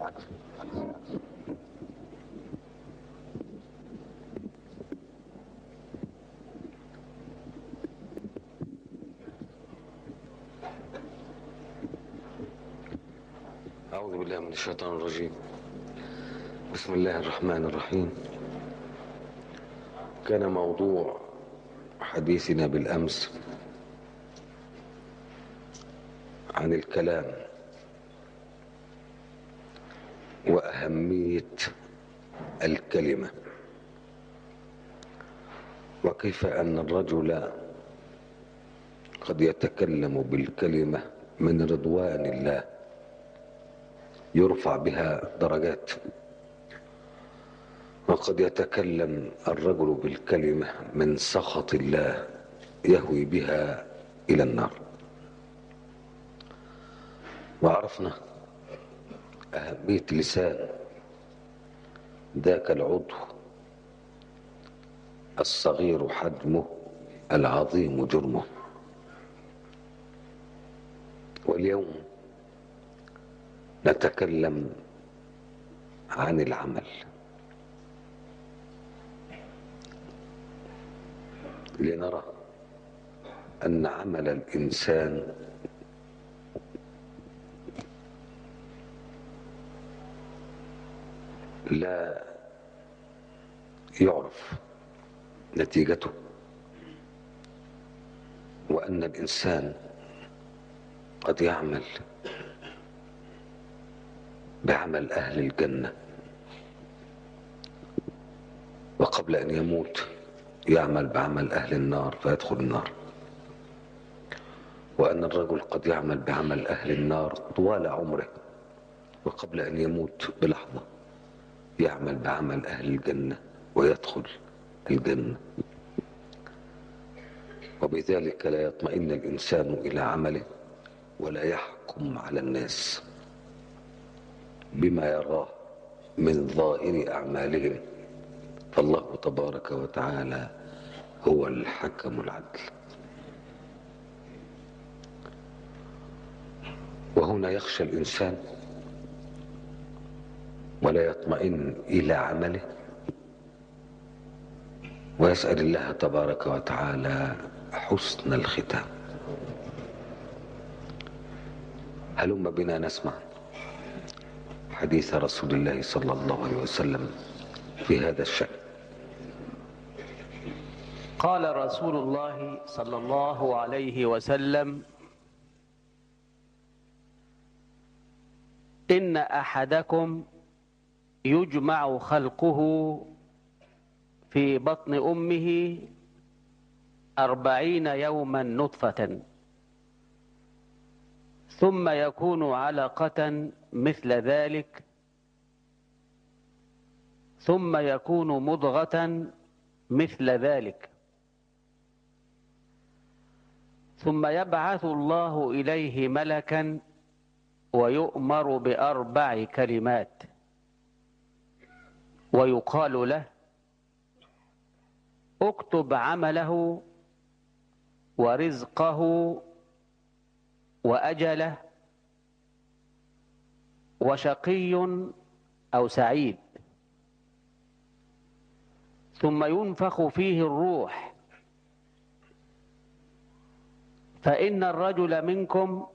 أعوذ بالله من الشيطان الرجيم بسم الله الرحمن الرحيم كان موضوع حديثنا بالأمس عن الكلام وأهمية الكلمة وكيف أن الرجل قد يتكلم بالكلمة من رضوان الله يرفع بها درجات وقد يتكلم الرجل بالكلمة من سخط الله يهوي بها إلى النار وعرفنا أهمية اللسان ذاك العضو الصغير حجمه العظيم جرمه واليوم نتكلم عن العمل لنرى أن عمل الإنسان لا يعرف نتيجته وأن الإنسان قد يعمل بعمل أهل الجنة وقبل أن يموت يعمل بعمل أهل النار فيدخل النار وأن الرجل قد يعمل بعمل أهل النار طوال عمره وقبل أن يموت بلحظة يعمل بعمل أهل الجنة ويدخل الجنة وبذلك لا يطمئن الإنسان إلى عمله ولا يحكم على الناس بما يراه من ظاهر أعمالهم فالله تبارك وتعالى هو الحكم العدل وهنا يخشى الإنسان ولا يطمئن إلى عمله ويسأل الله تبارك وتعالى حسن الختام هلم بنا نسمع حديث رسول الله صلى الله عليه وسلم في هذا الشأن قال رسول الله صلى الله عليه وسلم إن أحدكم يجمع خلقه في بطن أمه أربعين يوما نطفة ثم يكون علقة مثل ذلك ثم يكون مضغة مثل ذلك ثم يبعث الله إليه ملكا ويؤمر بأربع كلمات ويقال له اكتب عمله ورزقه وأجله وشقي أو سعيد ثم ينفخ فيه الروح فإن الرجل منكم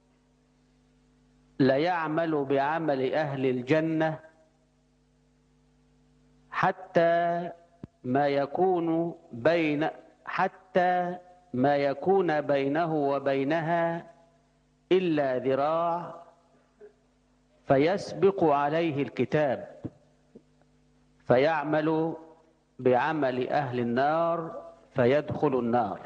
ليعمل بعمل أهل الجنة حتى ما يكون بين حتى ما يكون بينه وبينها إلا ذراع فيسبق عليه الكتاب فيعمل بعمل أهل النار فيدخل النار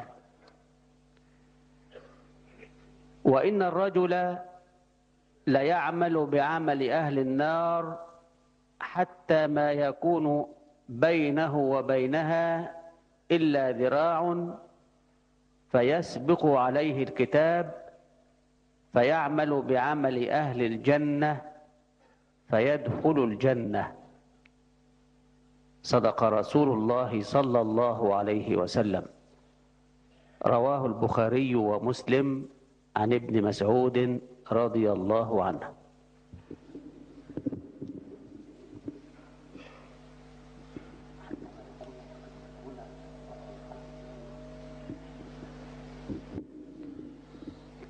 وإن الرجل ليعمل بعمل أهل النار حتى ما يكون بينه وبينها إلا ذراع فيسبق عليه الكتاب فيعمل بعمل أهل الجنة فيدخل الجنة صدق رسول الله صلى الله عليه وسلم رواه البخاري ومسلم عن ابن مسعود رضي الله عنه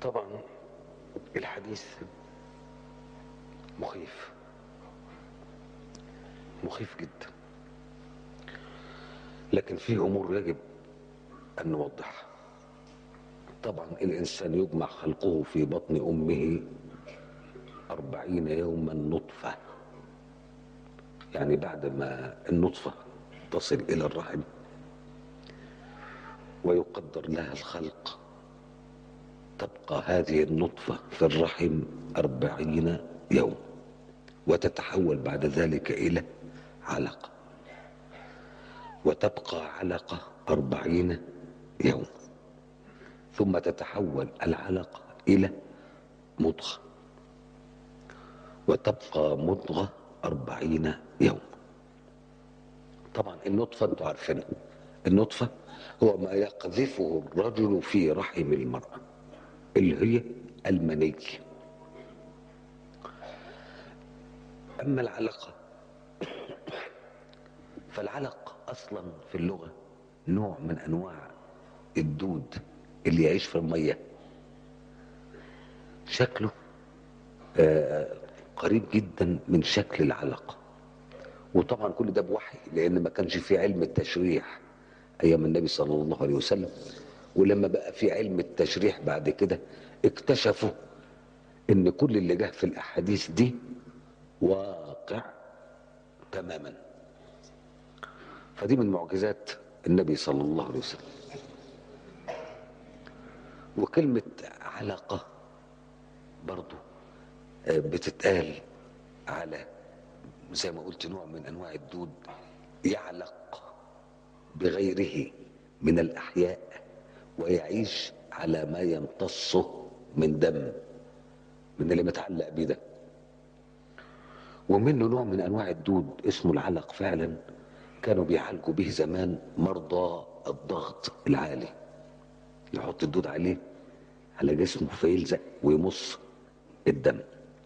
طبعا الحديث مخيف مخيف جدا لكن فيه امور يجب ان نوضحها طبعا الانسان يجمع خلقه في بطن امه أربعين يوما نطفة يعني بعد ما النطفة تصل إلى الرحم ويقدر لها الخلق تبقى هذه النطفة في الرحم أربعين يوم وتتحول بعد ذلك إلى علقة وتبقى علقة أربعين يوم ثم تتحول العلقة إلى مضغة وتبقى مضغة أربعين يوم طبعا النطفة انتوا عارفين النطفة هو ما يقذفه الرجل في رحم المرأة اللي هي المني أما العلقة فالعلق أصلا في اللغة نوع من أنواع الدود اللي يعيش في المية شكله آه قريب جدا من شكل العلقة وطبعا كل ده بوحي لأن ما كانش في علم التشريح أيام النبي صلى الله عليه وسلم ولما بقى في علم التشريح بعد كده اكتشفوا ان كل اللي جه في الاحاديث دي واقع تماما فدي من معجزات النبي صلى الله عليه وسلم وكلمة علقة برضو بتتقال على زي ما قلت نوع من انواع الدود يعلق بغيره من الاحياء ويعيش على ما يمتصه من دم من اللي متعلق بيه ده ومنه نوع من انواع الدود اسمه العلق فعلا كانوا بيعالجوا به زمان مرضى الضغط العالي يحط الدود عليه على جسمه فيلزق ويمص الدم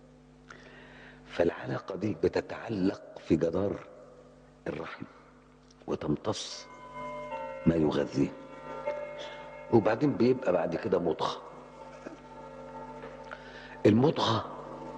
فالعلقة دي بتتعلق في جدار الرحم وتمتص ما يغذيه وبعدين بيبقى بعد كده مضغة المضغة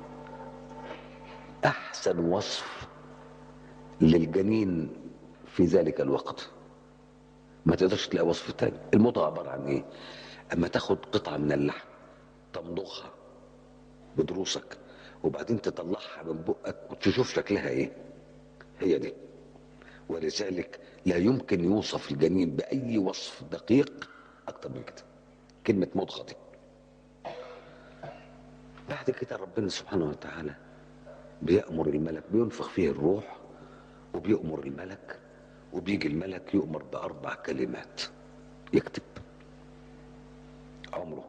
أحسن وصف للجنين في ذلك الوقت ما تقدرش تلاقي وصف تاني المضغة عبارة عن ايه اما تاخد قطعة من اللحم تمضغها بدروسك وبعدين تطلعها من بقك وتشوف شكلها ايه هي دي ولذلك لا يمكن يوصف الجنين بأي وصف دقيق أكتر من كده كلمة مضغة دي بعد كده ربنا سبحانه وتعالى بيأمر الملك بينفخ فيه الروح وبيأمر الملك وبيجي الملك يؤمر بأربع كلمات يكتب عمره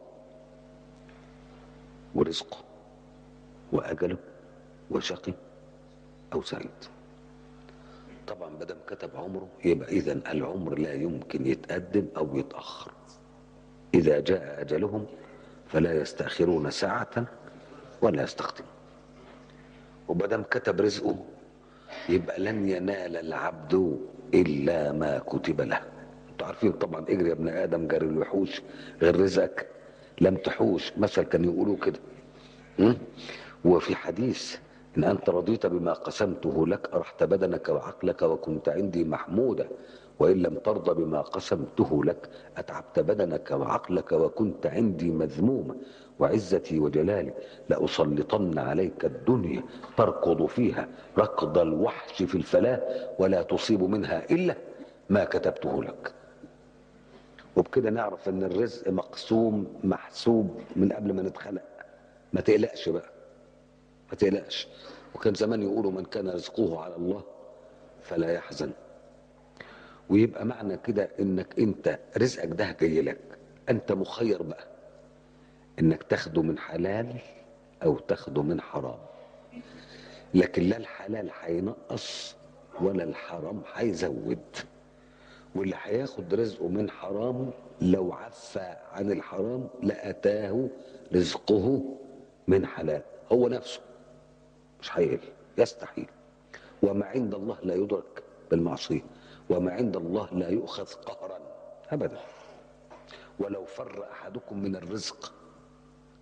ورزقه وأجله وشقي أو سعيد طبعا بدم كتب عمره يبقى إذا العمر لا يمكن يتقدم أو يتأخر إذا جاء أجلهم فلا يستأخرون ساعة ولا يستقدمون وبدم كتب رزقه يبقى لن ينال العبد إلا ما كتب له انتوا عارفين طبعا اجري يا ابن آدم جري الوحوش غير رزقك لم تحوش مثل كان يقولوا كده م? وفي حديث إن أنت رضيت بما قسمته لك أرحت بدنك وعقلك وكنت عندي محمودا وإن لم ترضى بما قسمته لك أتعبت بدنك وعقلك وكنت عندي مذموما وعزتي وجلالي لأسلطن عليك الدنيا تركض فيها ركض الوحش في الفلاة ولا تصيب منها إلا ما كتبته لك وبكده نعرف ان الرزق مقسوم محسوب من قبل ما نتخلق ما تقلقش بقى ما تقلقش وكان زمان يقولوا من كان رزقه على الله فلا يحزن ويبقى معنى كده انك انت رزقك ده جاي لك انت مخير بقى انك تاخده من حلال او تاخده من حرام لكن لا الحلال هينقص ولا الحرام هيزود واللي هياخد رزقه من حرام لو عفى عن الحرام لأتاه رزقه من حلال هو نفسه مش هيقل يستحيل وما عند الله لا يدرك بالمعصية وما عند الله لا يؤخذ قهرا أبدا ولو فر أحدكم من الرزق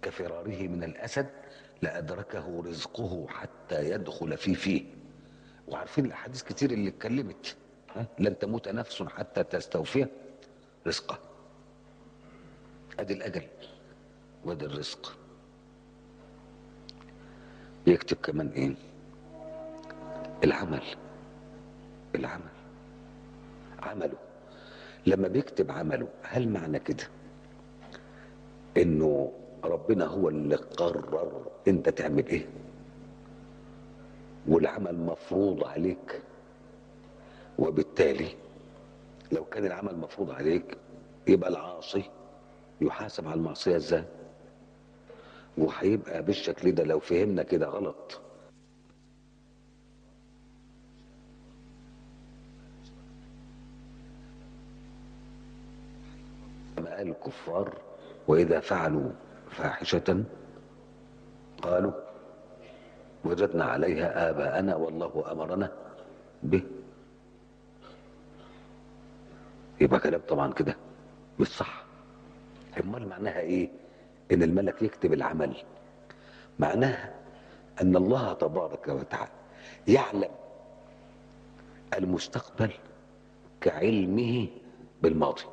كفراره من الأسد لأدركه رزقه حتى يدخل في فيه وعارفين الأحاديث كتير اللي اتكلمت ها؟ لن تموت نفس حتى تستوفي رزقها ادي الاجل وادي الرزق يكتب كمان ايه العمل العمل عمله لما بيكتب عمله هل معنى كده انه ربنا هو اللي قرر انت تعمل ايه والعمل مفروض عليك وبالتالي لو كان العمل مفروض عليك يبقى العاصي يحاسب على المعصيه ازاي وهيبقى بالشكل ده لو فهمنا كده غلط كما قال الكفار واذا فعلوا فاحشه قالوا وجدنا عليها اباءنا والله امرنا به يبقى كلام طبعا كده مش صح امال معناها ايه ان الملك يكتب العمل معناها ان الله تبارك وتعالى يعلم المستقبل كعلمه بالماضي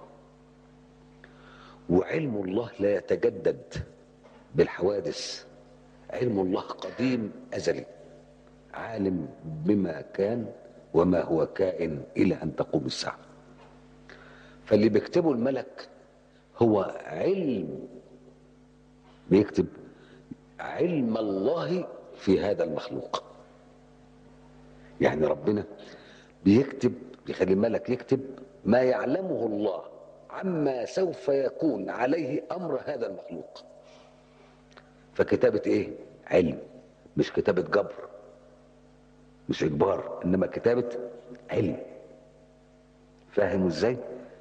وعلم الله لا يتجدد بالحوادث علم الله قديم ازلي عالم بما كان وما هو كائن الى ان تقوم الساعه فاللي بيكتبه الملك هو علم بيكتب علم الله في هذا المخلوق يعني ربنا بيكتب بيخلي الملك يكتب ما يعلمه الله عما سوف يكون عليه امر هذا المخلوق فكتابه ايه علم مش كتابه جبر مش اجبار انما كتابه علم فاهموا ازاي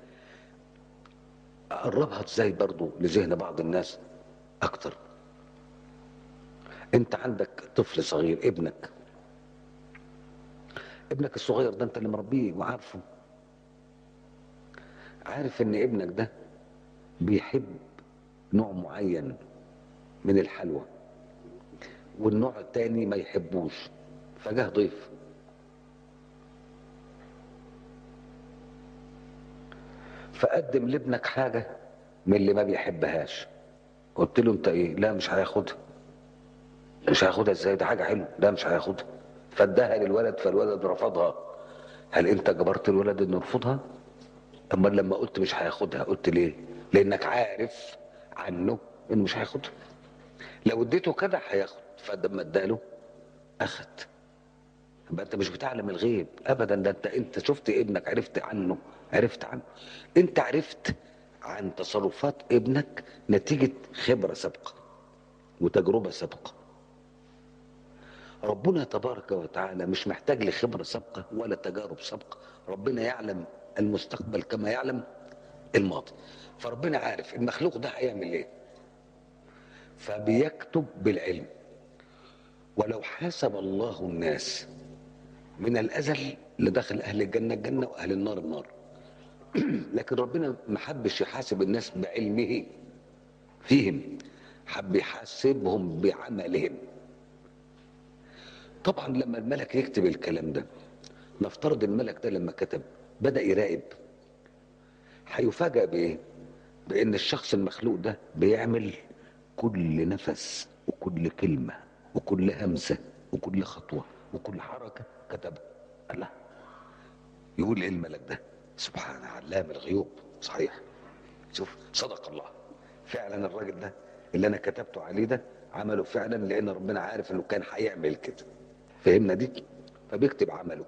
اقربها ازاي برضو لذهن بعض الناس اكتر انت عندك طفل صغير ابنك ابنك الصغير ده انت اللي مربيه وعارفه عارف ان ابنك ده بيحب نوع معين من الحلوى والنوع التاني ما يحبوش فجاه ضيف فقدم لابنك حاجة من اللي ما بيحبهاش قلت له انت ايه لا مش هياخدها مش هياخدها ازاي ده حاجة حلوة لا مش هياخدها فاداها للولد فالولد رفضها هل انت جبرت الولد انه يرفضها اما لما قلت مش هياخدها قلت ليه لانك عارف عنه انه مش هياخدها لو اديته كده هياخد فلما اداله اخد يبقى انت مش بتعلم الغيب ابدا ده انت انت شفت ابنك عرفت عنه عرفت عنه انت عرفت عن تصرفات ابنك نتيجة خبرة سابقة وتجربة سابقة ربنا تبارك وتعالى مش محتاج لخبرة سابقة ولا تجارب سابقة ربنا يعلم المستقبل كما يعلم الماضي فربنا عارف المخلوق ده هيعمل ايه فبيكتب بالعلم ولو حاسب الله الناس من الازل لدخل اهل الجنه الجنه واهل النار النار لكن ربنا ما حبش يحاسب الناس بعلمه فيهم حب يحاسبهم بعملهم طبعا لما الملك يكتب الكلام ده نفترض الملك ده لما كتب بدا يراقب هيفاجأ بايه بان الشخص المخلوق ده بيعمل كل نفس وكل كلمه وكل همسه وكل خطوه وكل حركه كتبها الله يقول ايه الملك ده سبحان علام الغيوب صحيح شوف صدق الله فعلا الراجل ده اللي انا كتبته عليه ده عمله فعلا لان ربنا عارف انه كان هيعمل كده فهمنا دي فبيكتب عمله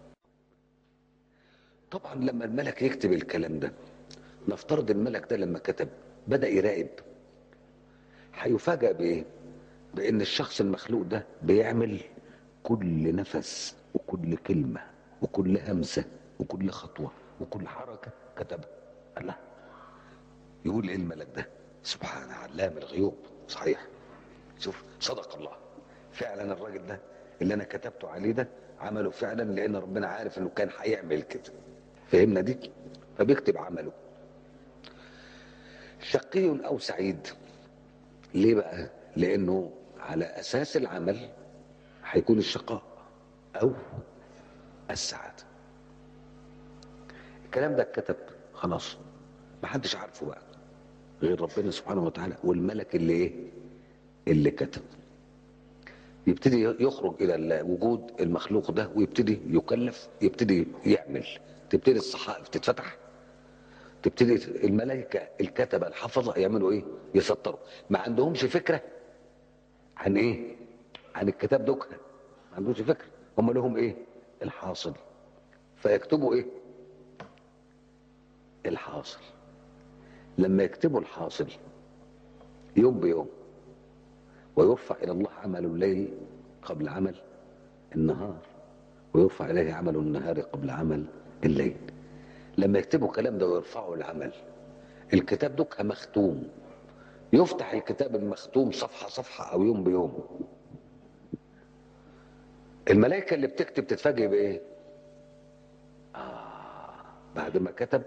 طبعا لما الملك يكتب الكلام ده نفترض الملك ده لما كتب بدا يراقب هيفاجأ بايه بان الشخص المخلوق ده بيعمل كل نفس وكل كلمه وكل همسه وكل خطوه وكل حركه كتبها الله يقول ايه الملك ده سبحان علام الغيوب صحيح شوف صدق الله فعلا الراجل ده اللي انا كتبته عليه ده عمله فعلا لان ربنا عارف انه كان هيعمل كده فهمنا دي فبيكتب عمله شقي او سعيد ليه بقى لانه على اساس العمل هيكون الشقاء او السعاده الكلام ده اتكتب خلاص محدش عارفه بقى غير ربنا سبحانه وتعالى والملك اللي ايه اللي كتب يبتدي يخرج الى وجود المخلوق ده ويبتدي يكلف يبتدي يعمل تبتدي الصحائف تتفتح تبتدي الملائكه الكتبه الحفظه يعملوا ايه يسطروا ما عندهمش فكره عن ايه عن الكتاب ده ما عندهمش فكره هم لهم ايه الحاصل فيكتبوا ايه الحاصل لما يكتبوا الحاصل يوم بيوم ويرفع إلى الله عمل الليل قبل عمل النهار ويرفع إليه عمل النهار قبل عمل الليل لما يكتبوا الكلام ده ويرفعوا العمل الكتاب ده مختوم يفتح الكتاب المختوم صفحة صفحة أو يوم بيوم الملائكة اللي بتكتب تتفاجئ بإيه؟ آه بعد ما كتب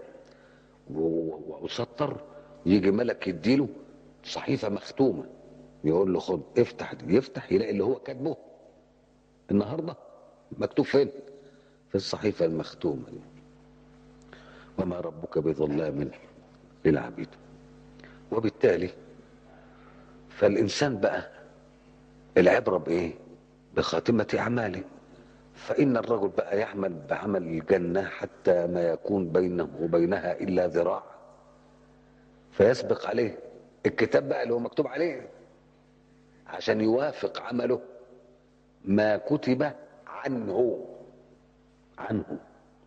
وسطر يجي ملك يديله صحيفة مختومة يقول له خد افتح دي يفتح يلاقي اللي هو كاتبه النهارده مكتوب فين؟ في الصحيفة المختومة دي وما ربك بظلام للعبيد وبالتالي فالإنسان بقى العبرة بإيه؟ بخاتمة أعماله فإن الرجل بقى يعمل بعمل الجنة حتى ما يكون بينه وبينها إلا ذراع فيسبق عليه الكتاب بقى اللي هو مكتوب عليه عشان يوافق عمله ما كتب عنه عنه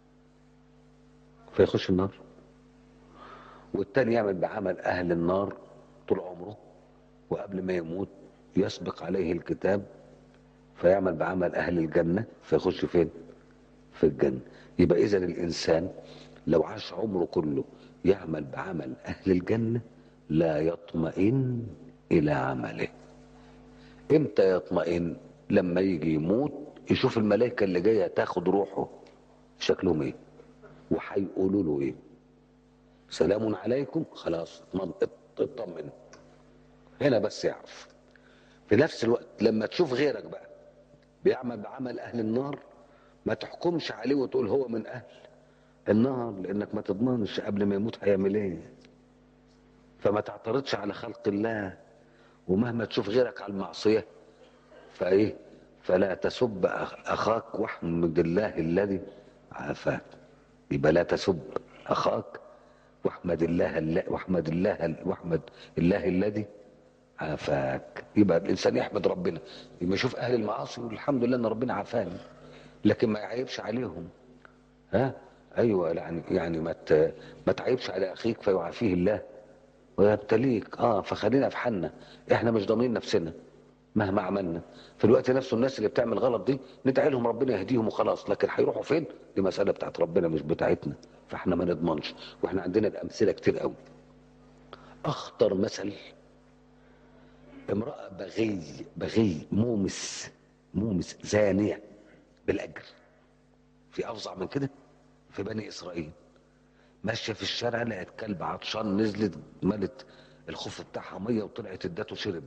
فيخش النار والتاني يعمل بعمل أهل النار طول عمره وقبل ما يموت يسبق عليه الكتاب فيعمل بعمل أهل الجنة فيخش فين في الجنة يبقى إذا الإنسان لو عاش عمره كله يعمل بعمل أهل الجنة لا يطمئن إلى عمله إمتى يطمئن لما يجي يموت يشوف الملائكة اللي جاية تاخد روحه شكلهم إيه وهيقولوا له إيه سلام عليكم خلاص اطمن هنا بس يعرف في نفس الوقت لما تشوف غيرك بقى بيعمل بعمل اهل النار ما تحكمش عليه وتقول هو من اهل النار لانك ما تضمنش قبل ما يموت هيعمل ايه فما تعترضش على خلق الله ومهما تشوف غيرك على المعصيه فايه فلا تسب اخاك واحمد الله الذي عافاك يبقى لا تسب اخاك واحمد الله واحمد الله واحمد الله الذي عافاك يبقى الانسان يحمد ربنا لما يشوف اهل المعاصي يقول الحمد لله ان ربنا عافاني لكن ما يعيبش عليهم ها ايوه يعني يعني ما ما تعيبش على اخيك فيعافيه الله ويبتليك اه فخلينا في حالنا احنا مش ضامنين نفسنا مهما عملنا في الوقت نفسه الناس اللي بتعمل غلط دي ندعي لهم ربنا يهديهم وخلاص لكن هيروحوا فين دي مساله بتاعت ربنا مش بتاعتنا فاحنا ما نضمنش واحنا عندنا الامثله كتير قوي اخطر مثل امرأة بغي بغي مومس مومس زانية بالأجر في أفظع من كده في بني إسرائيل ماشية في الشارع لقت كلب عطشان نزلت ملت الخف بتاعها مية وطلعت ادته شرب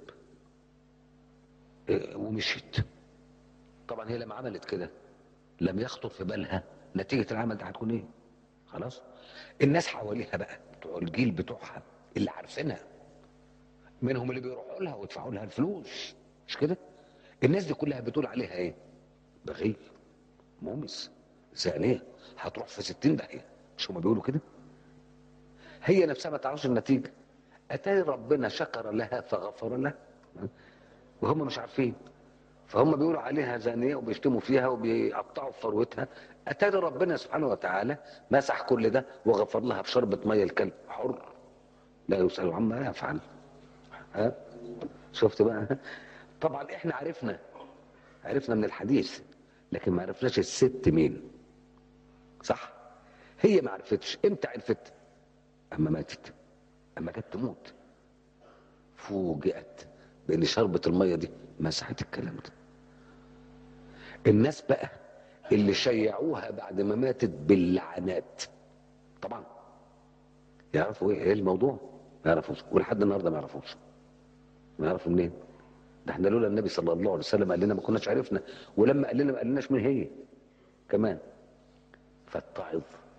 ومشيت طبعا هي لما عملت كده لم يخطر في بالها نتيجة العمل ده هتكون ايه خلاص الناس حواليها بقى بتوع الجيل بتوعها اللي عارفينها منهم اللي بيروحوا لها ويدفعوا لها الفلوس مش كده الناس دي كلها بتقول عليها ايه بغي مومس زانيه هتروح في ستين داهيه مش هما بيقولوا كده هي نفسها ما تعرفش النتيجه اتاري ربنا شكر لها فغفر لها وهم مش عارفين فهم بيقولوا عليها زانيه وبيشتموا فيها وبيقطعوا في ثروتها اتاري ربنا سبحانه وتعالى مسح كل ده وغفر لها بشربة ميه الكلب حر لا يسأل عما يفعل ها شفت بقى طبعا احنا عرفنا عرفنا من الحديث لكن ما عرفناش الست مين صح هي ما عرفتش امتى عرفت اما ماتت اما جت تموت فوجئت بان شربة المية دي مسحت الكلام ده الناس بقى اللي شيعوها بعد ما ماتت باللعنات طبعا يعرفوا ايه ايه الموضوع ما يعرفوش ولحد النهارده ما يعرفوش نعرفه منين ده احنا لولا النبي صلى الله عليه وسلم قال لنا ما كناش عرفنا ولما قال لنا ما قالناش مين هي كمان فاتعظ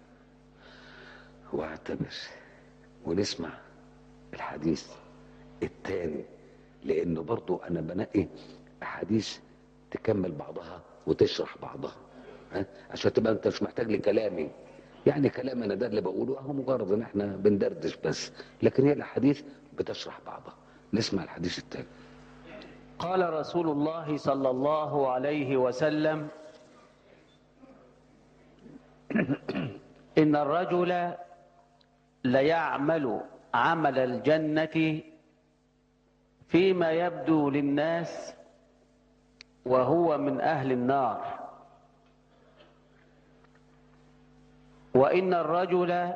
واعتبر ونسمع الحديث التاني لانه برضو انا بنقي احاديث تكمل بعضها وتشرح بعضها ها؟ عشان تبقى انت مش محتاج لكلامي يعني كلام انا ده اللي بقوله اهو مجرد ان احنا بندردش بس لكن هي الاحاديث بتشرح بعضها نسمع الحديث التاني قال رسول الله صلى الله عليه وسلم إن الرجل ليعمل عمل الجنة فيما يبدو للناس وهو من أهل النار وإن الرجل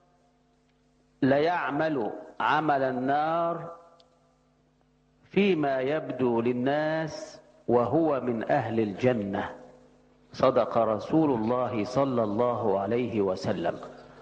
ليعمل عمل النار فيما يبدو للناس وهو من أهل الجنة صدق رسول الله صلى الله عليه وسلم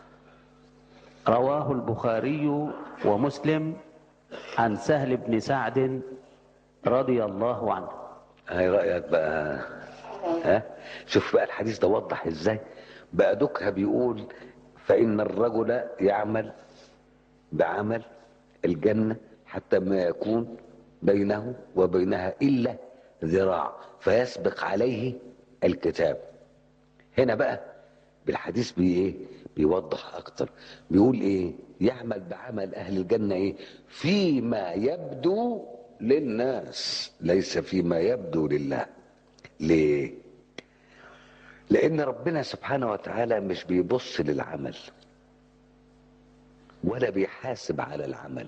رواه البخاري ومسلم عن سهل بن سعد رضي الله عنه هاي رأيك بقى ها شوف بقى الحديث ده وضح ازاي بقى دكها بيقول فإن الرجل يعمل بعمل الجنة حتى ما يكون بينه وبينها إلا ذراع فيسبق عليه الكتاب هنا بقى بالحديث بي ايه بيوضح اكتر بيقول ايه يعمل بعمل اهل الجنة ايه فيما يبدو للناس ليس فيما يبدو لله ليه لان ربنا سبحانه وتعالى مش بيبص للعمل ولا بيحاسب على العمل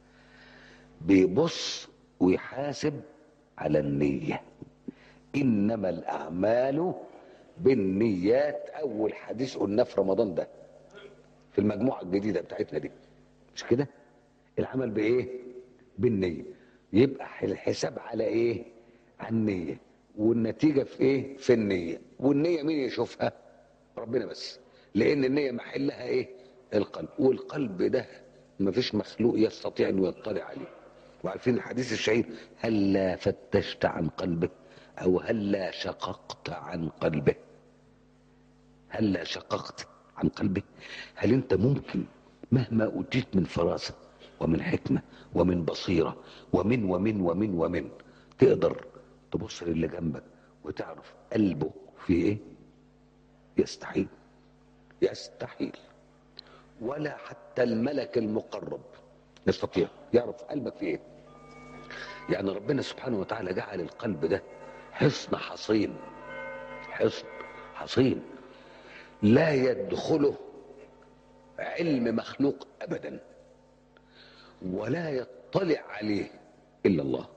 بيبص ويحاسب على النية إنما الأعمال بالنيات أول حديث قلناه في رمضان ده في المجموعة الجديدة بتاعتنا دي مش كده العمل بإيه بالنية يبقى الحساب على إيه على النية والنتيجة في إيه في النية والنية مين يشوفها ربنا بس لأن النية محلها إيه القلب والقلب ده مفيش مخلوق يستطيع أن يطلع عليه وعارفين الحديث الشهير هلا فتشت عن قلبك او هلا شققت عن قلبه هلا شققت عن قلبه هل انت ممكن مهما اوتيت من فراسه ومن حكمه ومن بصيره ومن ومن ومن ومن تقدر تبص للي جنبك وتعرف قلبه في ايه يستحيل يستحيل ولا حتى الملك المقرب يستطيع يعرف قلبك في ايه يعني ربنا سبحانه وتعالى جعل القلب ده حصن حصين حصن حصين لا يدخله علم مخلوق ابدا ولا يطلع عليه الا الله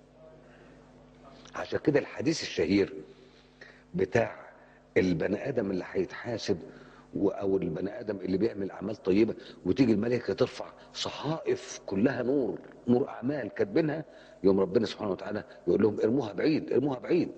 عشان كده الحديث الشهير بتاع البني ادم اللي هيتحاسب او البني ادم اللي بيعمل اعمال طيبه وتيجي الملائكه ترفع صحائف كلها نور نور اعمال كاتبينها يوم ربنا سبحانه وتعالى يقول لهم ارموها بعيد ارموها بعيد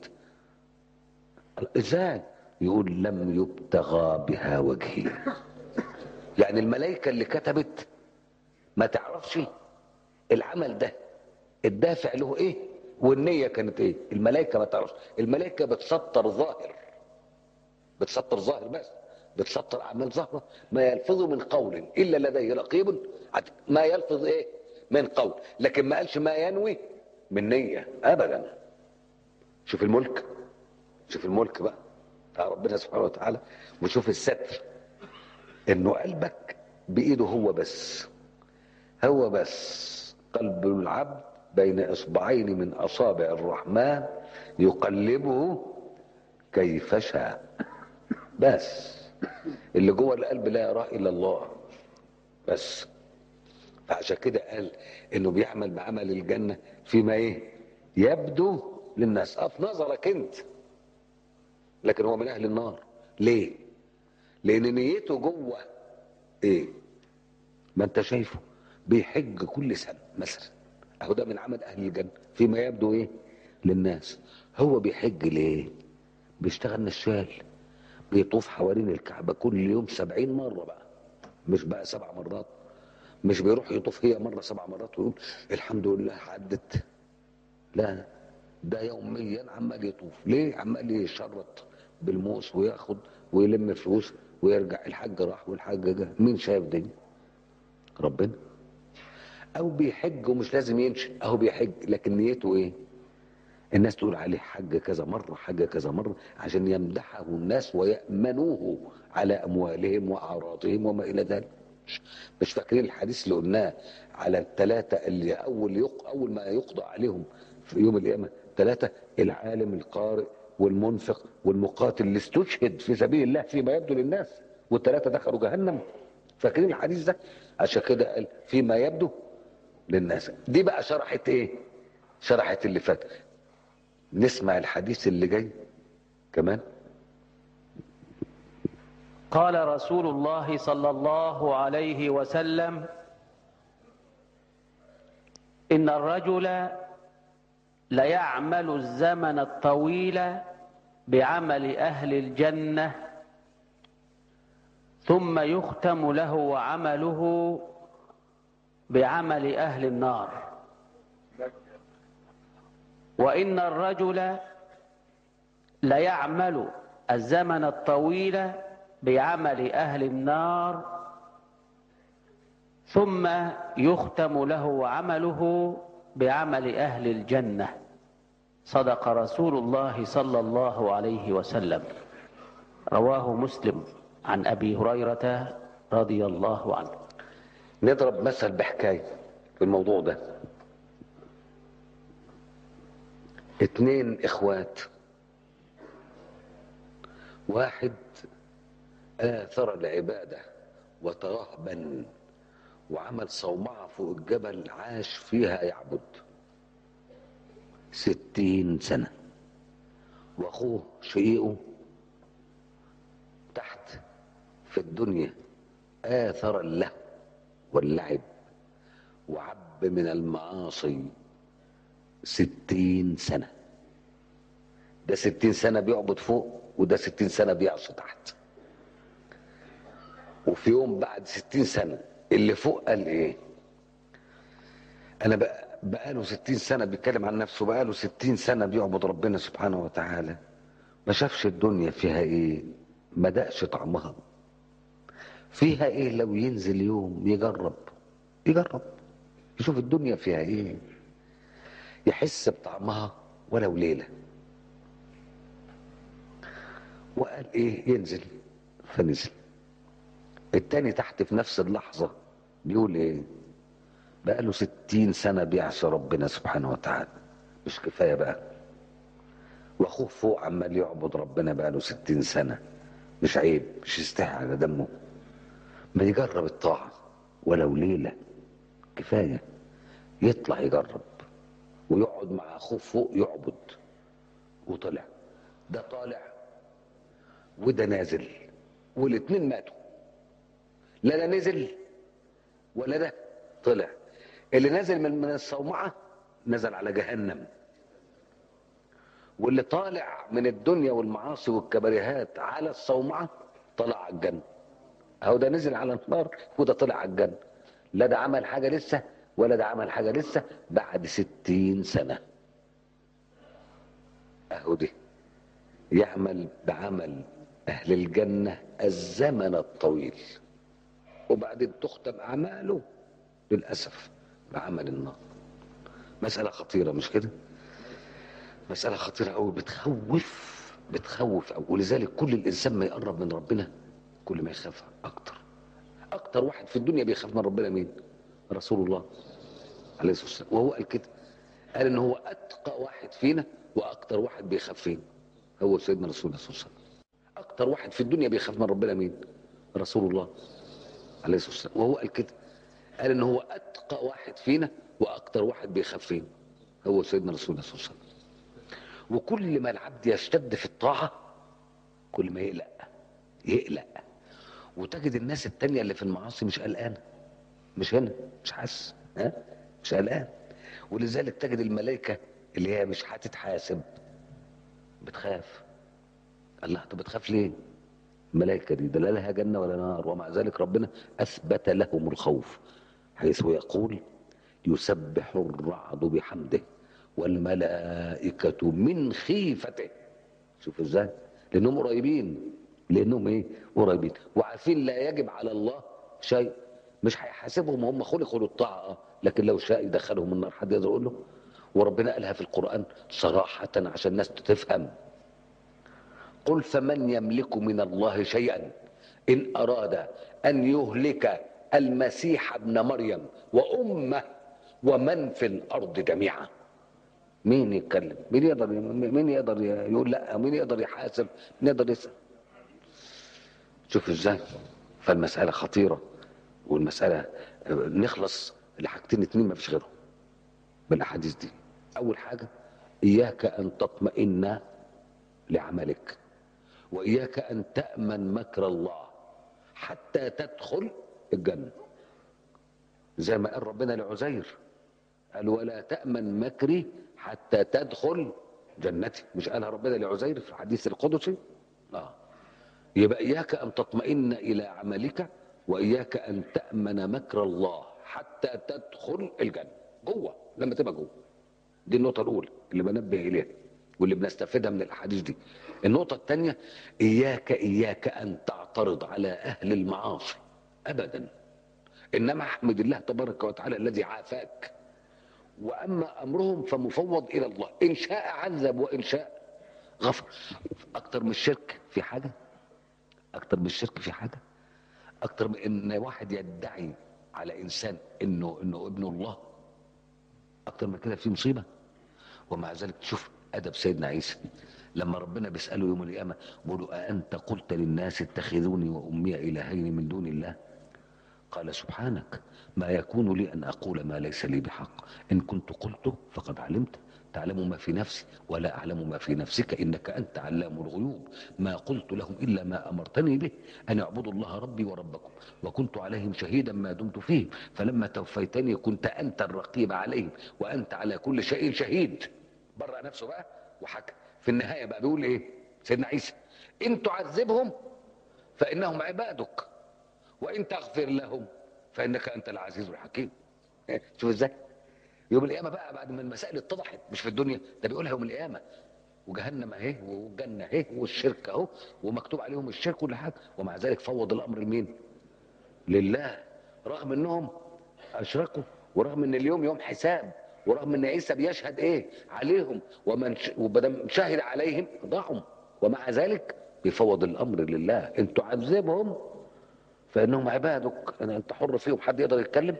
ازاي يقول لم يبتغى بها وجهي يعني الملائكه اللي كتبت ما تعرفش العمل ده الدافع له ايه والنيه كانت ايه الملائكه ما تعرفش الملائكه بتسطر ظاهر بتسطر ظاهر بس بتسطر اعمال ظاهره ما يلفظ من قول الا لديه رقيب عتيد. ما يلفظ ايه من قول لكن ما قالش ما ينوي من نيه ابدا شوف الملك شوف الملك بقى بتاع ربنا سبحانه وتعالى وشوف الستر انه قلبك بايده هو بس هو بس قلب العبد بين اصبعين من اصابع الرحمن يقلبه كيف شاء بس اللي جوه القلب لا يراه الا الله بس فعشان كده قال انه بيعمل بعمل الجنه فيما ايه يبدو للناس اه في نظرك انت لكن هو من اهل النار ليه لان نيته جوه ايه ما انت شايفه بيحج كل سنه مثلا اهو ده من عمل اهل الجنه فيما يبدو ايه للناس هو بيحج ليه بيشتغل نشال بيطوف حوالين الكعبة كل يوم سبعين مرة بقى مش بقى سبع مرات مش بيروح يطوف هي مرة سبع مرات ويقول الحمد لله عدت لا ده يوميا عمال يطوف ليه عمال يشرط بالموس وياخد ويلم فلوس ويرجع الحاج راح والحاج جه مين شايف دي ربنا او بيحج ومش لازم يمشي اهو بيحج لكن نيته ايه الناس تقول عليه حج كذا مرة حج كذا مرة عشان يمدحه الناس ويأمنوه على أموالهم وأعراضهم وما إلى ذلك مش- مش فاكرين الحديث اللي قلناه على الثلاثة اللي أول يق... أول ما يقضى عليهم في يوم القيامة ثلاثة العالم القارئ والمنفق والمقاتل اللي استشهد في سبيل الله فيما يبدو للناس والثلاثة دخلوا جهنم فاكرين الحديث ده عشان كده قال فيما يبدو للناس دي بقى شرحت ايه شرحت اللي فات نسمع الحديث اللي جاي كمان قال رسول الله صلى الله عليه وسلم ان الرجل ليعمل الزمن الطويل بعمل اهل الجنه ثم يختم له عمله بعمل اهل النار وان الرجل ليعمل الزمن الطويل بعمل اهل النار ثم يختم له عمله بعمل اهل الجنه صدق رسول الله صلى الله عليه وسلم رواه مسلم عن ابي هريره رضي الله عنه نضرب مثل بحكاية في الموضوع ده اتنين اخوات واحد آثر العبادة وترهبن وعمل صومعة فوق الجبل عاش فيها يعبد ستين سنة واخوه شقيقه تحت في الدنيا آثر اللهو واللعب وعب من المعاصي ستين سنة ده ستين سنة بيعبد فوق وده ستين سنة بيعصي تحت وفي يوم بعد ستين سنة اللي فوق قال ايه انا بقى بقاله ستين سنة بيتكلم عن نفسه بقاله ستين سنة بيعبد ربنا سبحانه وتعالى ما شافش الدنيا فيها ايه ما دقش طعمها فيها ايه لو ينزل يوم يجرب يجرب يشوف الدنيا فيها ايه يحس بطعمها ولو ليلة وقال ايه ينزل فنزل التاني تحت في نفس اللحظة بيقول ايه بقاله ستين سنة بيعصي ربنا سبحانه وتعالى مش كفاية بقى واخوه فوق عمال يعبد ربنا بقاله ستين سنة مش عيب مش يستحي على دمه ما يجرب الطاعة ولو ليلة كفاية يطلع يجرب ويقعد مع اخوه فوق يعبد وطلع ده طالع وده نازل والاتنين ماتوا لا ده نزل ولا ده طلع اللي نزل من من الصومعة نزل على جهنم واللي طالع من الدنيا والمعاصي والكبريهات على الصومعة طلع على الجنة اهو ده نزل على النار وده طلع على الجنة لا ده عمل حاجة لسه ولا ده عمل حاجة لسه بعد ستين سنة اهو دي يعمل بعمل اهل الجنة الزمن الطويل وبعدين تختم اعماله للاسف بعمل النار مسألة خطيرة مش كده مسألة خطيرة قوي بتخوف بتخوف أوي ولذلك كل الإنسان ما يقرب من ربنا كل ما يخاف أكتر أكتر واحد في الدنيا بيخاف من ربنا مين رسول الله عليه الصلاة والسلام وهو قال كده قال إن هو أتقى واحد فينا وأكتر واحد بيخاف فينا هو سيدنا رسول الله صلى الله عليه وسلم أكتر واحد في الدنيا بيخاف من ربنا مين رسول الله عليه الصلاة والسلام وهو قال كده قال إن هو أتقى واحد فينا وأكتر واحد بيخاف فينا هو سيدنا رسول الله صلى الله عليه وسلم وكل ما العبد يشتد في الطاعة كل ما يقلق يقلق وتجد الناس التانية اللي في المعاصي مش قلقانة مش هنا مش حاسس ها مش قلقان ولذلك تجد الملائكة اللي هي مش هتتحاسب بتخاف الله طب بتخاف ليه الملائكة دي ده لا لها جنة ولا نار ومع ذلك ربنا أثبت لهم الخوف حيث يقول يسبح الرعد بحمده والملائكة من خيفته شوف ازاي لانهم قريبين لانهم ايه قريبين وعارفين لا يجب على الله شيء مش هيحاسبهم هم خلقوا للطاعه اه لكن لو شاء يدخلهم النار حد يقدر يقول له وربنا قالها في القران صراحه عشان الناس تفهم قل فمن يملك من الله شيئا ان اراد ان يهلك المسيح ابن مريم وامه ومن في الارض جميعا مين يتكلم مين يقدر مين يقدر يقول لا مين يقدر يحاسب مين يقدر يسال شوف ازاي فالمساله خطيره والمساله نخلص لحاجتين اتنين ما فيش غيرهم بالاحاديث دي اول حاجه اياك ان تطمئن لعملك واياك ان تامن مكر الله حتى تدخل الجنه زي ما قال ربنا لعزير قال ولا تامن مكري حتى تدخل جنتي مش قالها ربنا لعزير في الحديث القدسي اه يبقى اياك ان تطمئن الى عملك واياك ان تامن مكر الله حتى تدخل الجنه جوه لما تبقى جوه دي النقطه الاولى اللي بنبه اليها واللي بنستفيدها من الاحاديث دي النقطه الثانيه اياك اياك ان تعترض على اهل المعاصي ابدا انما احمد الله تبارك وتعالى الذي عافاك واما امرهم فمفوض الى الله ان شاء عذب وان شاء غفر اكتر من الشرك في حاجه اكتر من الشرك في حاجه اكتر من ان واحد يدعي على انسان انه انه ابن الله اكتر من كده في مصيبه ومع ذلك تشوف ادب سيدنا عيسى لما ربنا بيساله يوم القيامه بيقول له أأنت قلت للناس اتخذوني وامي الهين من دون الله قال سبحانك ما يكون لي ان اقول ما ليس لي بحق ان كنت قلته فقد علمت تعلم ما في نفسي ولا اعلم ما في نفسك انك انت علام الغيوب ما قلت لهم الا ما امرتني به ان اعبدوا الله ربي وربكم وكنت عليهم شهيدا ما دمت فيهم فلما توفيتني كنت انت الرقيب عليهم وانت على كل شيء شهيد برأ نفسه بقى وحكى في النهايه بقى بيقول ايه سيدنا عيسى ان تعذبهم فانهم عبادك وان تغفر لهم فانك انت العزيز الحكيم شوف ازاي يوم القيامه بقى بعد ما المسائل اتضحت مش في الدنيا ده بيقولها يوم القيامه وجهنم اهي والجنه اهي والشرك اهو ومكتوب عليهم الشرك كل حاجه ومع ذلك فوض الامر لمين؟ لله رغم انهم اشركوا ورغم ان اليوم يوم حساب ورغم ان عيسى بيشهد ايه عليهم ومن ش... وبدم شهد عليهم ضاعوا ومع ذلك بيفوض الامر لله ان تعذبهم فانهم عبادك انت حر فيهم حد يقدر يتكلم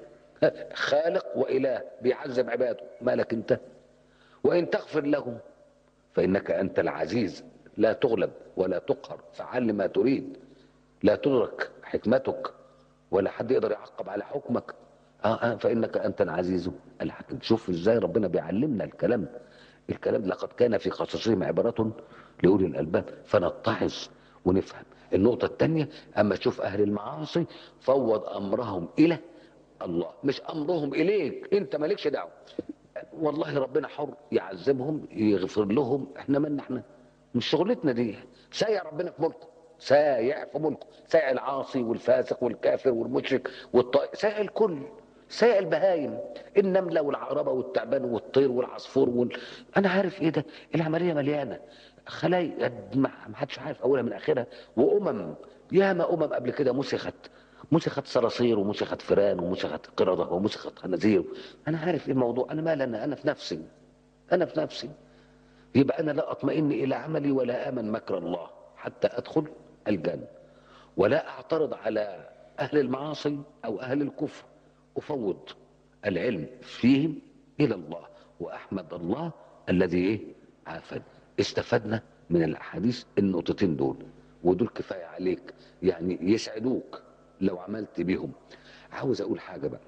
خالق واله بيعذب عباده مالك انت وان تغفر لهم فانك انت العزيز لا تغلب ولا تقهر فعل لما تريد لا تدرك حكمتك ولا حد يقدر يعقب على حكمك آه آه فانك انت العزيز الحكيم شوف ازاي ربنا بيعلمنا الكلام الكلام لقد كان في قصصهم عبرة لأولي الألباب فنتعظ ونفهم النقطة الثانية أما تشوف أهل المعاصي فوض أمرهم إلى الله مش أمرهم إليك أنت مالكش دعوة والله ربنا حر يعذبهم يغفر لهم احنا مالنا احنا مش شغلتنا دي سايع ربنا في ملكه سايع في ملكه سايع العاصي والفاسق والكافر والمشرك والطائع سايع الكل سايع البهايم النملة والعقربة والتعبان والطير والعصفور وال... أنا عارف إيه ده العملية مليانة خلايا ما حدش عارف أولها من آخرها وأمم ياما أمم قبل كده مسخت مسخت صراصير ومسخت فئران ومسخت قردة ومسخت خنازير أنا عارف إيه الموضوع أنا مال أنا أنا في نفسي أنا في نفسي يبقى أنا لا أطمئن إلى عملي ولا آمن مكر الله حتى أدخل الجنة ولا أعترض على أهل المعاصي أو أهل الكفر أفوض العلم فيهم إلى الله وأحمد الله الذي إيه عافاني استفدنا من الأحاديث النقطتين دول ودول كفاية عليك يعني يسعدوك لو عملت بيهم عاوز أقول حاجة بقى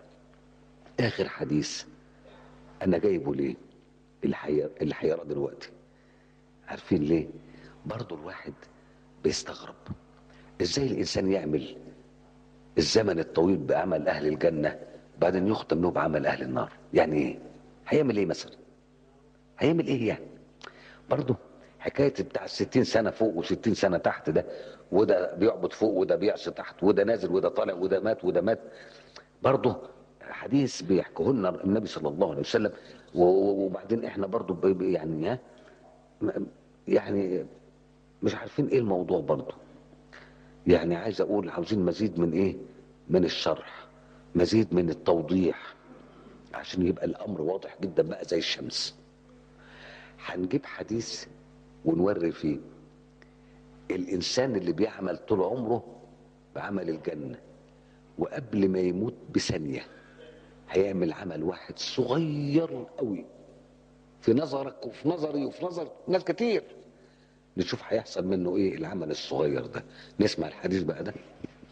آخر حديث أنا جايبه ليه اللي حير اللي حيرى دلوقتي عارفين ليه برضو الواحد بيستغرب ازاي الانسان يعمل الزمن الطويل بعمل اهل الجنه بعدين يختم له بعمل اهل النار يعني ايه هيعمل ايه مثلا هيعمل ايه يعني برضه حكايه بتاع الستين سنه فوق وستين سنه تحت ده وده بيعبد فوق وده بيعصي تحت وده نازل وده طالع وده مات وده مات برضه حديث بيحكيه لنا النبي صلى الله عليه وسلم و- و- وبعدين احنا برضو ب- ب- يعني ها م- يعني مش عارفين ايه الموضوع برضو يعني عايز اقول عاوزين مزيد من ايه من الشرح مزيد من التوضيح عشان يبقى الامر واضح جدا بقى زي الشمس هنجيب حديث ونوري فيه الانسان اللي بيعمل طول عمره بعمل الجنه وقبل ما يموت بثانيه هيعمل عمل واحد صغير قوي في نظرك وفي نظري وفي نظر ناس كتير نشوف هيحصل منه ايه العمل الصغير ده نسمع الحديث بقى ده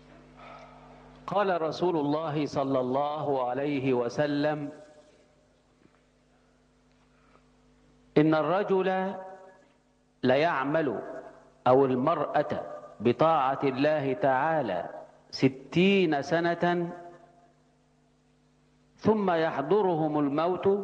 قال رسول الله صلى الله عليه وسلم إن الرجل ليعمل أو المرأة بطاعة الله تعالى ستين سنة ثم يحضرهم الموت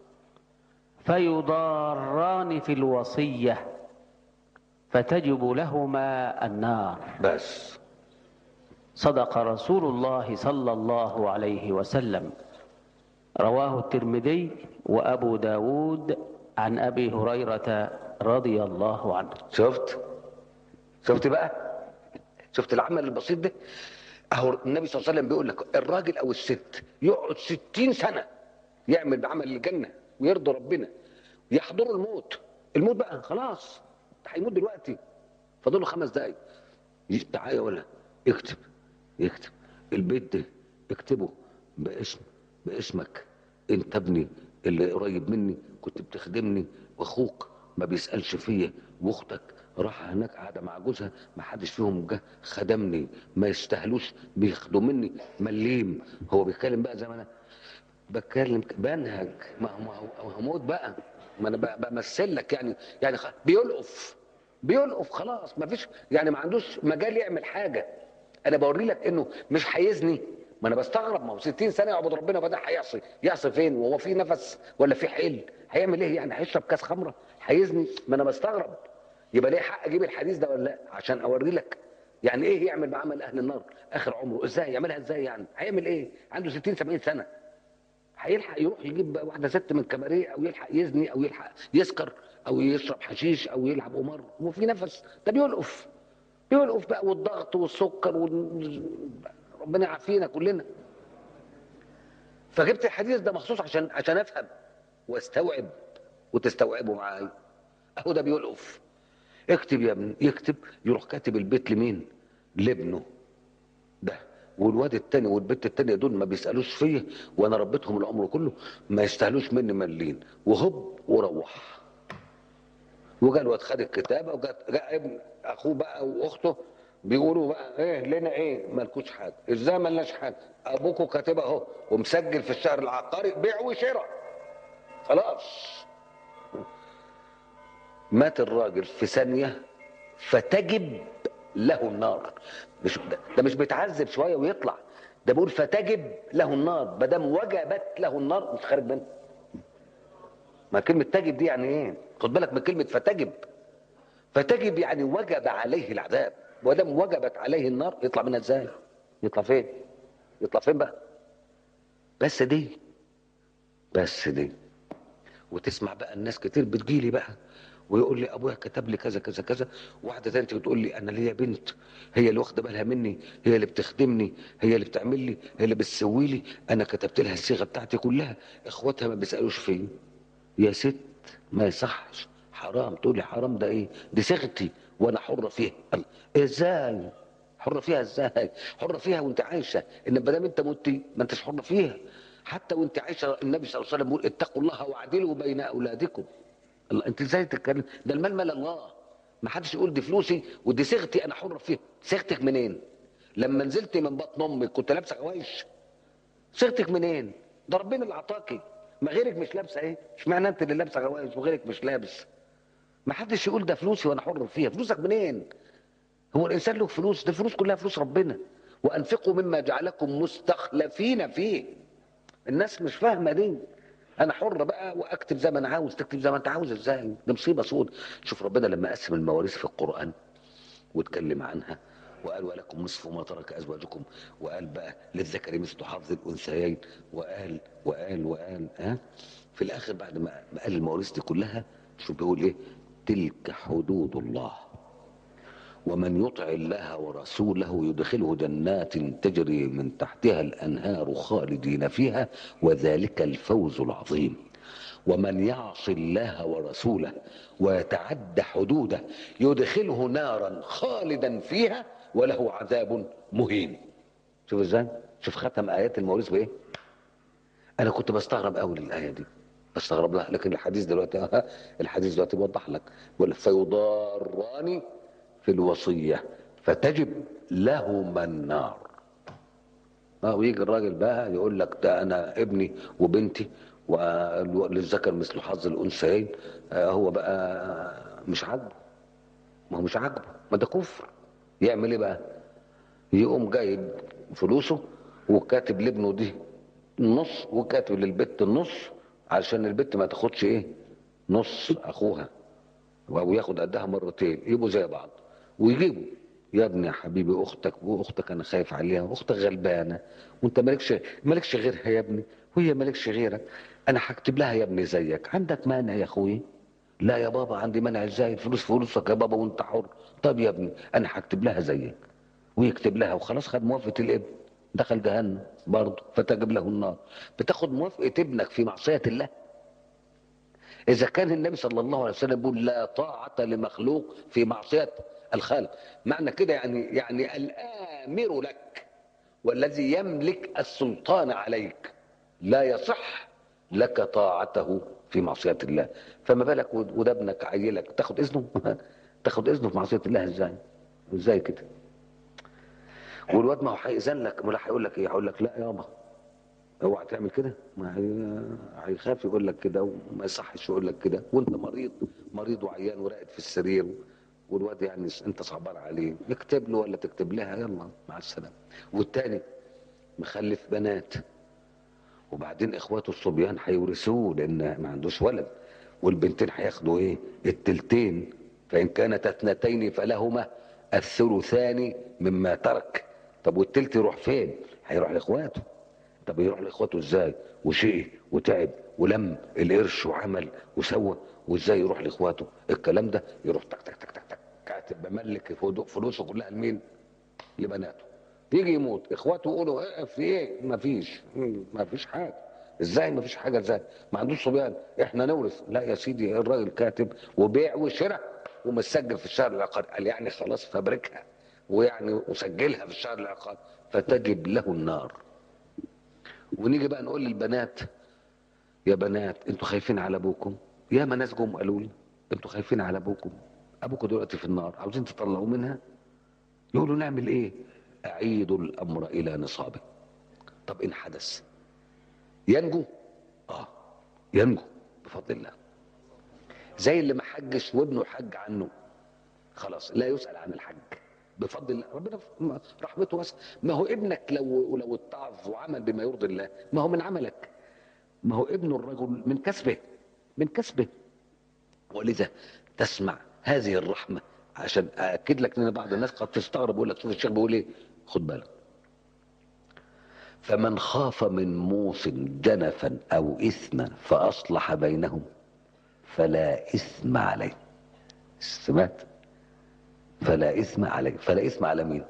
فيضاران في الوصية فتجب لهما النار بس صدق رسول الله صلى الله عليه وسلم رواه الترمذي وأبو داود عن أبي هريرة رضي الله عنه شفت شفت بقى شفت العمل البسيط ده اهو النبي صلى الله عليه وسلم بيقول لك الراجل او الست يقعد ستين سنة يعمل بعمل الجنة ويرضي ربنا يحضره الموت الموت بقى خلاص هيموت دلوقتي فاضل له خمس دقايق يجي تعالى ولا اكتب يكتب البيت ده اكتبه باسم باسمك انت ابني اللي قريب مني كنت بتخدمني واخوك ما بيسالش فيا واختك راح هناك قاعده مع جوزها ما حدش فيهم جه خدمني ما يستاهلوش بياخدوا مني مليم هو بيتكلم بقى زي ما انا بتكلم بنهج ما هو ما هو ما هو موت بقى ما انا ب- بمثل لك يعني يعني خ- بيلقف بيلقف خلاص ما فيش يعني ما عندوش مجال يعمل حاجه انا بوري لك انه مش هيزني ما انا بستغرب ما هو 60 سنه يعبد ربنا وبعدين هيعصي يعصي فين وهو في نفس ولا في حيل هيعمل ايه يعني هيشرب كاس خمره هيزني ما انا بستغرب يبقى ليه حق اجيب الحديث ده ولا لا عشان اوري لك يعني ايه يعمل بعمل اهل النار اخر عمره ازاي يعملها ازاي يعني هيعمل ايه عنده 60 70 سنه هيلحق يروح يجيب واحده ست من كباريه او يلحق يزني او يلحق يسكر او يشرب حشيش او يلعب قمار هو في نفس ده بيلقف بيلقف بقى والضغط والسكر وال... ربنا يعافينا كلنا فجبت الحديث ده مخصوص عشان عشان افهم واستوعب وتستوعبوا معايا اهو ده بيلقف اكتب يا ابني يكتب يروح كاتب البيت لمين لابنه ده والواد التاني والبنت التانية دول ما بيسألوش فيا وانا ربيتهم العمر كله ما يستاهلوش مني ملين وهب وروح وجا الواد خد الكتابة وجاء جاء ابن اخوه بقى واخته بيقولوا بقى ايه لنا ايه مالكوش حاجه ازاي مالناش حاجه ابوكوا كاتب اهو ومسجل في الشهر العقاري بيع وشراء خلاص مات الراجل في ثانيه فتجب له النار مش ده, ده مش بيتعذب شويه ويطلع ده بيقول فتجب له النار ما دام وجبت له النار مش خارج منه ما كلمه تجب دي يعني ايه خد بالك من كلمه فتجب فتجب يعني وجب عليه العذاب ودام وجبت عليه النار يطلع منها ازاي يطلع فين يطلع فين بقى بس دي بس دي وتسمع بقى الناس كتير بتجيلي بقى ويقول لي ابويا كتب لي كذا كذا كذا واحده تانية بتقول لي انا ليا بنت هي اللي واخده بالها مني هي اللي بتخدمني هي اللي بتعمل لي هي اللي بتسوي لي انا كتبت لها الصيغه بتاعتي كلها اخواتها ما بيسالوش فين يا ست ما يصحش حرام تقول لي حرام ده ايه دي صيغتي وانا حره فيها الله. ازاي حره فيها ازاي حره فيها وانت عايشه ان ما دام انت متي ما انتش حره فيها حتى وانت عايشه النبي صلى الله عليه وسلم بيقول اتقوا الله واعدلوا بين اولادكم الله انت ازاي تتكلم ده المال مال الله ما حدش يقول دي فلوسي ودي صيغتي انا حر فيها صيغتك منين لما نزلت من بطن امك كنت لابسه غوايش صيغتك منين ده ربنا اللي عطاكي ما غيرك مش لابسه ايه اشمعنى انت اللي لابسه غوايش وغيرك مش لابس ما حدش يقول ده فلوسي وانا حر فيها فلوسك منين هو الانسان له فلوس دي الفلوس كلها فلوس ربنا وانفقوا مما جعلكم مستخلفين فيه الناس مش فاهمه دي انا حر بقى واكتب زي ما انا عاوز تكتب زي ما انت عاوز ازاي دي مصيبه سود شوف ربنا لما قسم المواريث في القران واتكلم عنها وقال ولكم نصف ما ترك ازواجكم وقال بقى للذكر مثل حظ الانثيين وقال وقال وقال ها في الاخر بعد ما ما قال المواريث دي كلها شوف بيقول ايه تلك حدود الله ومن يطع الله ورسوله يدخله جنات تجري من تحتها الانهار خالدين فيها وذلك الفوز العظيم ومن يعص الله ورسوله ويتعد حدوده يدخله نارا خالدا فيها وله عذاب مهين شوف ازاي شوف ختم ايات المواريث بايه انا كنت بستغرب قوي الايه دي بستغرب لها لكن الحديث دلوقتي الحديث دلوقتي بيوضح لك يقول فيضاران في الوصيه فتجب لهما النار اه ويجي الراجل بقى يقول لك ده انا ابني وبنتي وللذكر مثل حظ الانثيين آه هو بقى مش عاجبه ما هو مش عاجبه ما ده كفر يعمل ايه بقى يقوم جايب فلوسه وكاتب لابنه دي النص وكاتب للبت النص علشان البت ما تاخدش ايه نص اخوها او ياخد قدها مرتين يبقوا زي بعض ويجيبوا يا ابني يا حبيبي اختك واختك انا خايف عليها واختك غلبانه وانت مالكش مالكش غيرها يا ابني وهي مالكش غيرك انا هكتب لها يا ابني زيك عندك مانع يا اخوي لا يا بابا عندي مانع ازاي الفلوس فلوسك يا بابا وانت حر طب يا ابني انا هكتب لها زيك ويكتب لها وخلاص خد موافقه الابن دخل جهنم برضه فتجب له النار بتاخد موافقه ابنك في معصيه الله اذا كان النبي صلى الله عليه وسلم بيقول لا طاعه لمخلوق في معصيه الخالق معنى كده يعني يعني الامر لك والذي يملك السلطان عليك لا يصح لك طاعته في معصيه الله فما بالك وده ابنك عيلك تاخد اذنه تاخد اذنه في معصيه الله ازاي ازاي كده والواد ما هو هيأذن لك ما هيقول لك ايه هيقول لك لا يابا اوعى تعمل كده ما هي- هيخاف يقول لك كده وما يصحش يقول لك كده وانت مريض مريض وعيان وراقد في السرير والواد يعني انت صعبان عليه اكتب له ولا تكتب لها يلا مع السلامه والتاني مخلف بنات وبعدين اخواته الصبيان هيورثوه لان ما عندوش ولد والبنتين هياخدوا ايه التلتين فان كانت اثنتين فلهما الثلثان مما ترك طب والتلت يروح فين هيروح لاخواته طب يروح لاخواته ازاي وشقي وتعب ولم القرش وعمل وسوى وازاي يروح لاخواته الكلام ده يروح تك تك تك تك تك كاتب بملك فدو- فلوسه كلها لمين لبناته يجي يموت اخواته يقولوا ايه في ايه مفيش مم، مفيش حاجه ازاي مفيش حاجه ازاي ما عندوش صبيان احنا نورث لا يا سيدي الراجل كاتب وبيع وشراء ومسجل في الشهر العقاري قال يعني خلاص فبركها ويعني وسجلها في الشهر العقاري فتجب له النار ونيجي بقى نقول للبنات يا بنات انتوا خايفين على ابوكم يا ما ناس جم قالوا لي انتوا خايفين على ابوكم ابوكم دلوقتي في النار عاوزين تطلعوا منها يقولوا نعمل ايه اعيدوا الامر الى نصابه طب ان حدث ينجو اه ينجو بفضل الله زي اللي ما حجش وابنه حج عنه خلاص لا يسأل عن الحج بفضل الله ربنا ف- رحمته واسعه ما هو ابنك لو لو اتعظ وعمل بما يرضي الله ما هو من عملك ما هو ابن الرجل من كسبه من كسبه ولذا تسمع هذه الرحمه عشان اكد لك ان بعض الناس قد تستغرب يقول لك شوف الشيخ بيقول ايه خد بالك فمن خاف من موص جنفا او اثما فاصلح بينهم فلا اثم عليه سمعت فلا اثم عليه فلا اثم على مين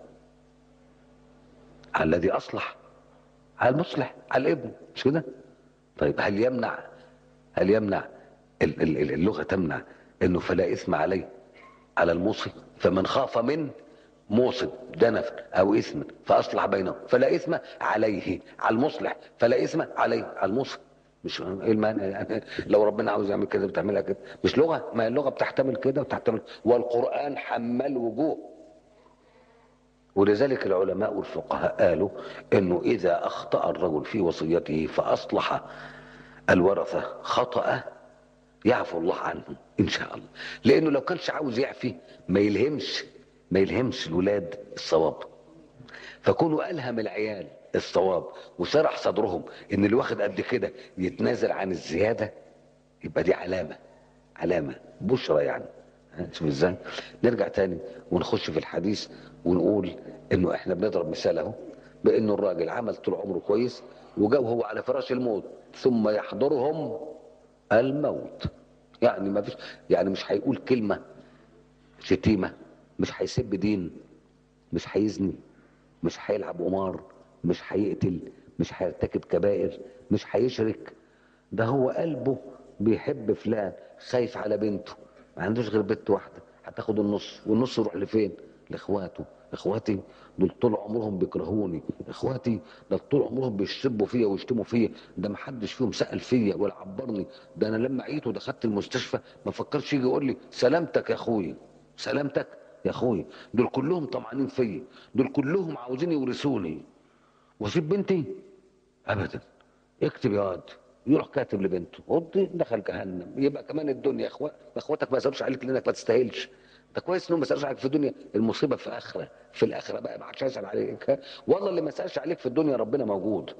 على الذي اصلح على المصلح على الابن مش كده طيب هل يمنع هل يمنع ال- ال- ال- اللغه تمنع انه فلا اثم عليه على الموصي فمن خاف من موصي دنف او اثم فاصلح بينهم فلا اثم عليه على المصلح فلا اثم عليه على الموصي مش ايه المانع يعني لو ربنا عاوز يعمل كده بتعملها كده مش لغه ما هي اللغه بتحتمل كده وتحتمل والقران حمل وجوه ولذلك العلماء والفقهاء قالوا انه اذا اخطا الرجل في وصيته فاصلح الورثه خطأ يعفو الله عنه ان شاء الله لانه لو كانش عاوز يعفي ما يلهمش ما يلهمش الولاد الصواب فكونوا الهم العيال الصواب وشرح صدرهم ان اللي واخد قد كده يتنازل عن الزياده يبقى دي علامه علامه بشرى يعني ها، شوف ازاي نرجع تاني ونخش في الحديث ونقول انه احنا بنضرب مثال اهو بانه الراجل عمل طول عمره كويس وجاء وهو على فراش الموت ثم يحضرهم الموت يعني ما فيش يعني مش هيقول كلمه شتيمه مش هيسب دين مش هيزني مش هيلعب قمار مش هيقتل مش هيرتكب كبائر مش هيشرك ده هو قلبه بيحب فلان خايف على بنته ما عندوش غير بنت واحده هتاخد النص والنص يروح لفين لاخواته اخواتي دول طول عمرهم بيكرهوني اخواتي ده طول عمرهم بيشتبوا فيا ويشتموا فيا ده ما حدش فيهم سال فيا ولا عبرني ده انا لما عيت ودخلت المستشفى ما فكرش يجي يقول لي سلامتك يا اخويا سلامتك يا اخويا دول كلهم طمعانين فيا دول كلهم عاوزين يورثوني واسيب بنتي ابدا اكتب يا واد يروح كاتب لبنته قضي دخل جهنم يبقى كمان الدنيا اخوات اخواتك ما يسالوش عليك لانك ما تستاهلش ده كويس انهم ما يسالوش عليك في الدنيا المصيبه في اخره في الاخره بقى ما حدش هيسال عليك ها؟ والله اللي ما سالش عليك في الدنيا ربنا موجود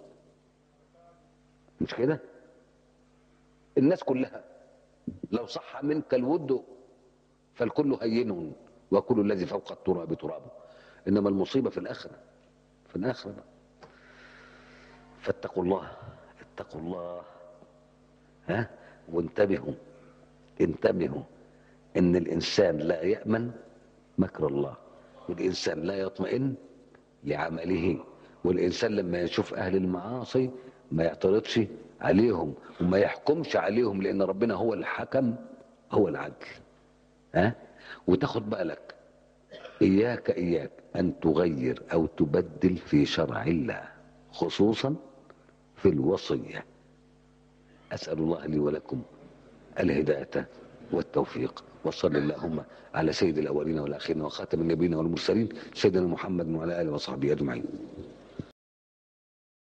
مش كده الناس كلها لو صح منك الود فالكل هين وكل الذي فوق التراب ترابه انما المصيبه في الاخره في الاخره بقى فاتقوا الله اتقوا الله ها وانتبهوا انتبهوا ان الانسان لا يامن مكر الله والانسان لا يطمئن لعمله والانسان لما يشوف اهل المعاصي ما يعترضش عليهم وما يحكمش عليهم لان ربنا هو الحكم هو العدل ها وتاخد بالك اياك اياك ان تغير او تبدل في شرع الله خصوصا في الوصيه اسال الله لي ولكم الهدايه والتوفيق وصل اللهم على سيد الاولين والاخرين وخاتم النبيين والمرسلين سيدنا محمد وعلى اله وصحبه اجمعين